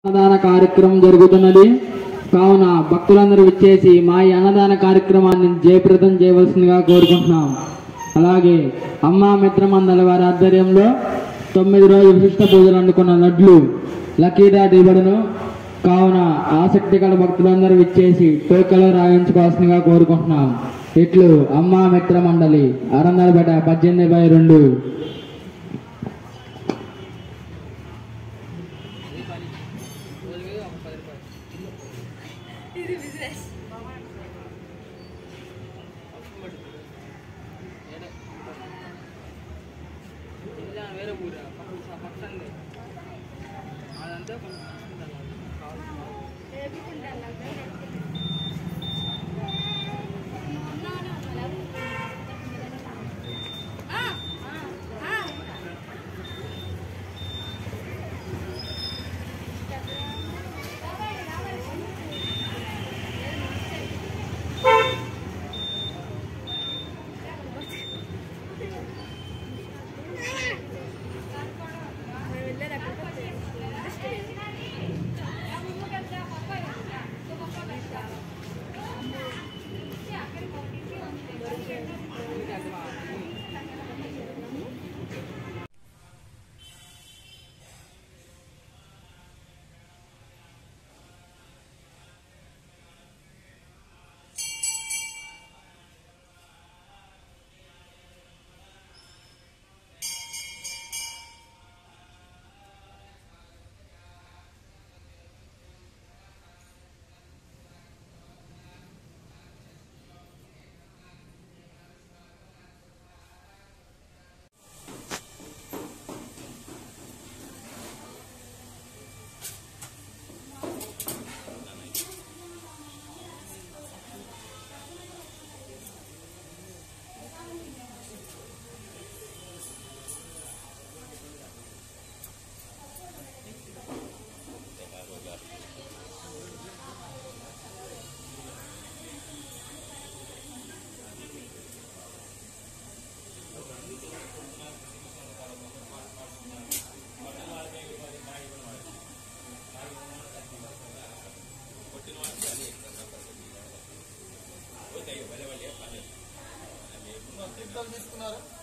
అన్నదాన కార్యక్రమం జరుగుతున్నది కావున భక్తులందరూ విచ్చేసి మా ఈ అన్నదాన కార్యక్రమాన్ని జయప్రదం చేయవలసిందిగా కోరుకుంటున్నాం అలాగే అమ్మా మిత్రమందల వారి ఆధ్వర్యంలో తొమ్మిది రోజులు విశిష్ట పూజలు అందుకున్న లడ్లు లకీదా దిబడును కావున ఆసక్తి గల భక్తులందరూ విచ్చేసి టోకలో రాయించుకోవాల్సిందిగా కోరుకుంటున్నాం ఇట్లు అమ్మా మిత్ర మండలి అరందలపేట పద్దెనిమిది బై రెండు తీసుకున్నారు